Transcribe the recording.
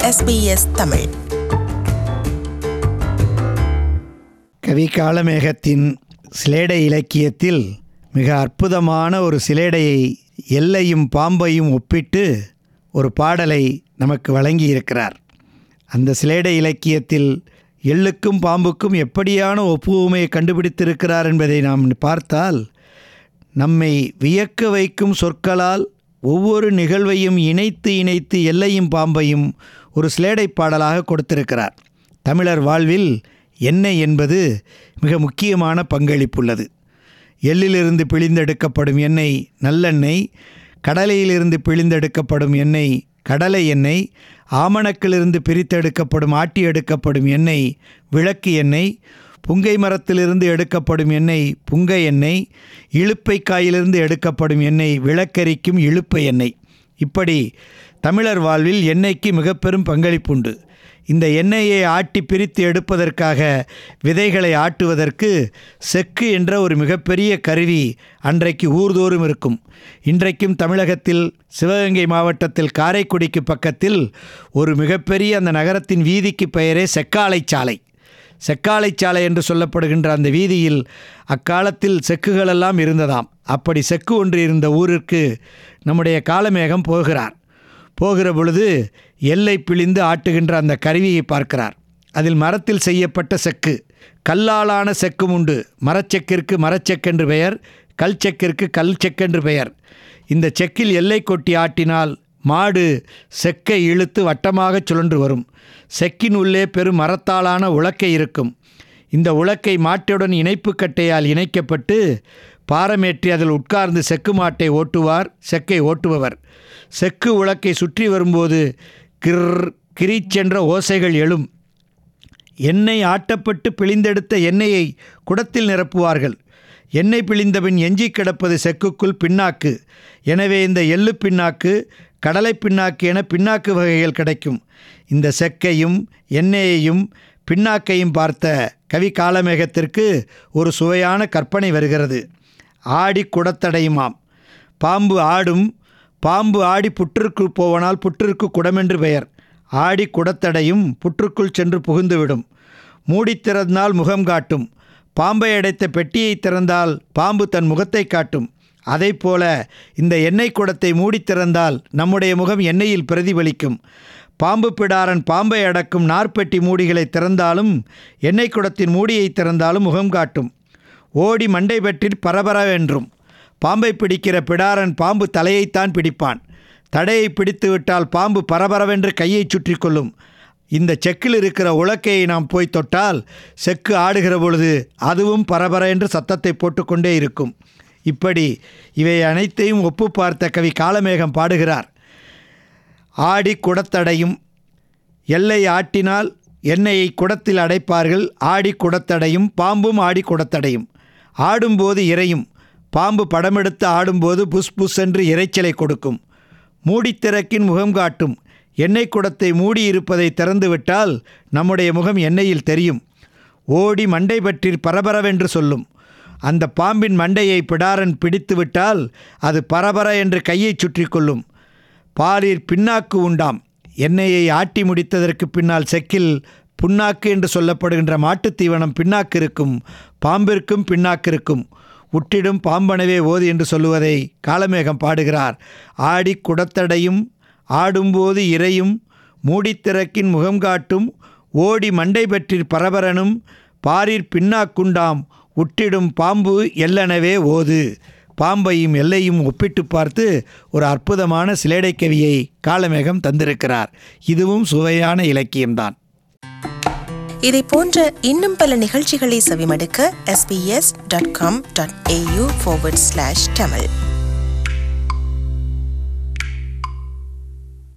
SBS Tamil கவி காலமேகத்தின் சிலேடை இலக்கியத்தில் மிக அற்புதமான ஒரு சிலேடையை எல்லையும் பாம்பையும் ஒப்பிட்டு ஒரு பாடலை நமக்கு வழங்கியிருக்கிறார் அந்த சிலேடை இலக்கியத்தில் எள்ளுக்கும் பாம்புக்கும் எப்படியான ஒப்புமையை கண்டுபிடித்திருக்கிறார் என்பதை நாம் பார்த்தால் நம்மை வியக்க வைக்கும் சொற்களால் ஒவ்வொரு நிகழ்வையும் இணைத்து இணைத்து எல்லையும் பாம்பையும் ஒரு சிலேடை பாடலாக கொடுத்திருக்கிறார் தமிழர் வாழ்வில் எண்ணெய் என்பது மிக முக்கியமான பங்களிப்புள்ளது எள்ளிலிருந்து பிழிந்தெடுக்கப்படும் எண்ணெய் நல்லெண்ணெய் கடலையிலிருந்து பிழிந்தெடுக்கப்படும் எண்ணெய் கடலை எண்ணெய் ஆமணக்கிலிருந்து பிரித்தெடுக்கப்படும் ஆட்டி எடுக்கப்படும் எண்ணெய் விளக்கு எண்ணெய் புங்கை மரத்திலிருந்து எடுக்கப்படும் எண்ணெய் புங்கை எண்ணெய் இழுப்பைக்காயிலிருந்து எடுக்கப்படும் எண்ணெய் விளக்கரிக்கும் இழுப்பை எண்ணெய் இப்படி தமிழர் வாழ்வில் எண்ணெய்க்கு மிக பெரும் பங்களிப்புண்டு இந்த எண்ணெயை ஆட்டி பிரித்து எடுப்பதற்காக விதைகளை ஆட்டுவதற்கு செக்கு என்ற ஒரு மிகப்பெரிய கருவி அன்றைக்கு ஊர்தோறும் இருக்கும் இன்றைக்கும் தமிழகத்தில் சிவகங்கை மாவட்டத்தில் காரைக்குடிக்கு பக்கத்தில் ஒரு மிகப்பெரிய அந்த நகரத்தின் வீதிக்கு பெயரே செக்காலை சாலை செக்காலை சாலை என்று சொல்லப்படுகின்ற அந்த வீதியில் அக்காலத்தில் செக்குகளெல்லாம் இருந்ததாம் அப்படி செக்கு ஒன்று இருந்த ஊருக்கு நம்முடைய காலமேகம் போகிறார் போகிற பொழுது எல்லை பிழிந்து ஆட்டுகின்ற அந்த கருவியை பார்க்கிறார் அதில் மரத்தில் செய்யப்பட்ட செக்கு கல்லாலான செக்கும் உண்டு மரச்செக்கிற்கு மரச்செக்கென்று பெயர் கல் செக்கிற்கு கல் செக்கென்று பெயர் இந்த செக்கில் எல்லை கொட்டி ஆட்டினால் மாடு செக்கை இழுத்து வட்டமாக சுழன்று வரும் செக்கின் உள்ளே பெரும் மரத்தாலான உலக்கை இருக்கும் இந்த உலக்கை மாட்டுடன் இணைப்பு கட்டையால் இணைக்கப்பட்டு பாரமேற்றி அதில் உட்கார்ந்து செக்கு மாட்டை ஓட்டுவார் செக்கை ஓட்டுபவர் செக்கு உலக்கை சுற்றி வரும்போது கிர் கிரீச்சென்ற ஓசைகள் எழும் எண்ணெய் ஆட்டப்பட்டு பிழிந்தெடுத்த எண்ணெயை குடத்தில் நிரப்புவார்கள் எண்ணெய் பிழிந்தபின் எஞ்சி கிடப்பது செக்குக்குள் பின்னாக்கு எனவே இந்த எள்ளு பின்னாக்கு கடலை பின்னாக்கு என பின்னாக்கு வகைகள் கிடைக்கும் இந்த செக்கையும் எண்ணெயையும் பின்னாக்கையும் பார்த்த கவி காலமேகத்திற்கு ஒரு சுவையான கற்பனை வருகிறது ஆடி குடத்தடையுமாம் பாம்பு ஆடும் பாம்பு ஆடி புற்றிற்குள் போவனால் புற்றிற்கு குடமென்று பெயர் ஆடி குடத்தடையும் புற்றுக்குள் சென்று புகுந்துவிடும் மூடி திறந்தால் முகம் காட்டும் பாம்பை அடைத்த பெட்டியை திறந்தால் பாம்பு தன் முகத்தை காட்டும் அதைப் போல இந்த எண்ணெய் குடத்தை மூடி திறந்தால் நம்முடைய முகம் எண்ணெயில் பிரதிபலிக்கும் பாம்பு பிடாரன் பாம்பை அடக்கும் நார்பெட்டி மூடிகளை திறந்தாலும் எண்ணெய் குடத்தின் மூடியை திறந்தாலும் முகம் காட்டும் ஓடி மண்டை பற்றி பரபரவென்றும் பாம்பை பிடிக்கிற பிடாரன் பாம்பு தலையைத்தான் பிடிப்பான் தடையை பிடித்து விட்டால் பாம்பு பரபரவென்று கையை சுற்றி கொள்ளும் இந்த செக்கில் இருக்கிற உலக்கையை நாம் போய் தொட்டால் செக்கு ஆடுகிற பொழுது அதுவும் பரபர என்று சத்தத்தை போட்டுக்கொண்டே இருக்கும் இப்படி இவை அனைத்தையும் ஒப்பு பார்த்த கவி காலமேகம் பாடுகிறார் ஆடி குடத்தடையும் எல்லை ஆட்டினால் எண்ணெயை குடத்தில் அடைப்பார்கள் ஆடி குடத்தடையும் பாம்பும் ஆடி குடத்தடையும் ஆடும்போது இறையும் பாம்பு படமெடுத்து ஆடும்போது புஸ் புஸ் என்று இறைச்சலை கொடுக்கும் மூடித்திறக்கின் முகம் காட்டும் எண்ணெய் குடத்தை மூடி இருப்பதை திறந்துவிட்டால் நம்முடைய முகம் எண்ணெயில் தெரியும் ஓடி மண்டை பற்றி பரபரவென்று சொல்லும் அந்த பாம்பின் மண்டையை பிடாரன் பிடித்துவிட்டால் அது பரபர என்று கையை சுற்றி கொள்ளும் பாலில் பின்னாக்கு உண்டாம் எண்ணெயை ஆட்டி முடித்ததற்கு பின்னால் செக்கில் புண்ணாக்கு என்று சொல்லப்படுகின்ற மாட்டுத் தீவனம் பின்னாக்கு இருக்கும் பாம்பிற்கும் பின்னாக்கு இருக்கும் உற்றிடும் பாம்பனவே ஓது என்று சொல்லுவதை காலமேகம் பாடுகிறார் ஆடி குடத்தடையும் ஆடும்போது இறையும் மூடித்திறக்கின் முகம் காட்டும் ஓடி மண்டை பற்றி பரபரனும் பாரிற் பின்னாக்குண்டாம் உட்டிடும் பாம்பு எல்லனவே ஓது பாம்பையும் எல்லையும் ஒப்பிட்டு பார்த்து ஒரு அற்புதமான சிலேடை கவியை காலமேகம் தந்திருக்கிறார் இதுவும் சுவையான இலக்கியம்தான் இதை போன்ற இன்னும் பல நிகழ்ச்சிகளை செவிமடுக்க sbs.com.au forward slash tamil